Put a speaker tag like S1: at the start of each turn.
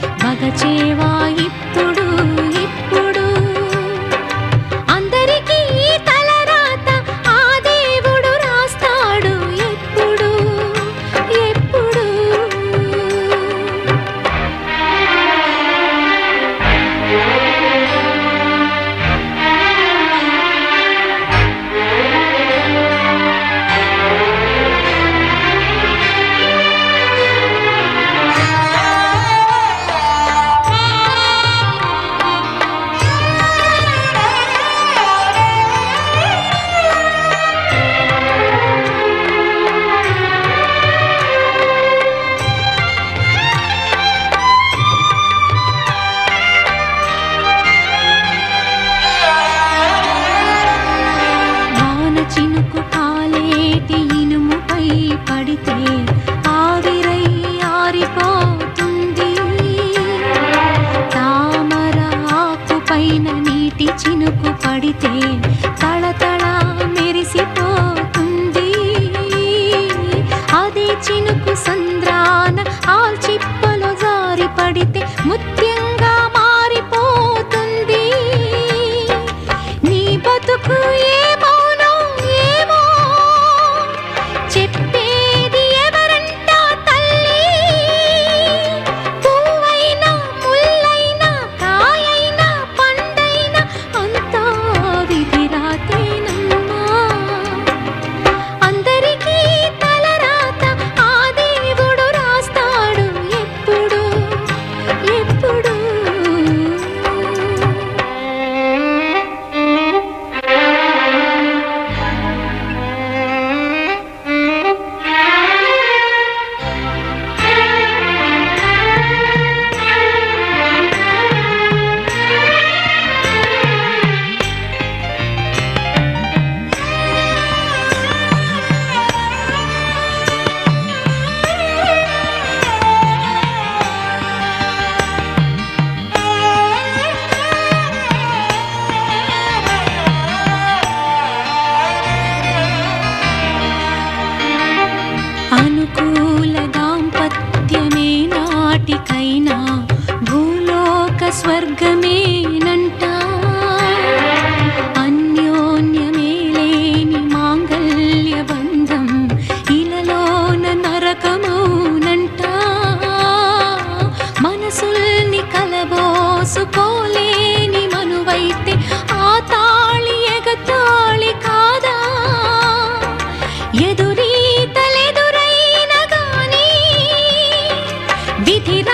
S1: మగచేవా ఇప్పుడు ఇప్పుడు అందరికీ తలరాత ఆ దేవుడు రాస్తాడు ఎప్పుడు ఎప్పుడు వాన చినుకు కాలేటి ఇనుముపై పడితే ఆవిరై ఆరిపోతుంది తామర ఆకు పైన నీటి చినుకు పడితే తళతళ మెరిసిపోతుంది అదే చినుకు సంద్రాన ఆల్చిప్పలో జారి పడితే ముత్యంగా మారిపోతుంది నీ బతుకు ఏమోనో ఏమో చెప్పేది ఎవరంట తల్లి పువ్వైనా ముల్లైనా కాయైనా పండైనా అంతా విధిరాతేనమ్మా అందరికీ తలరాత ఆ దేవుడు రాస్తాడు ఎప్పుడు ఎప్పుడు అనుకూల దాంపత్యమే నాటికైనా భూలోక స్వర్గమేనంట అన్యోన్యమే లేని మాంగల్య బంధం ఇలలోన నరకమౌనంట మనసుల్ని కలబోసుకోలేని మనువైతే ఆ తాళి ఎగతాళి కాదా ఎదురీతలెదురైన గాని విధి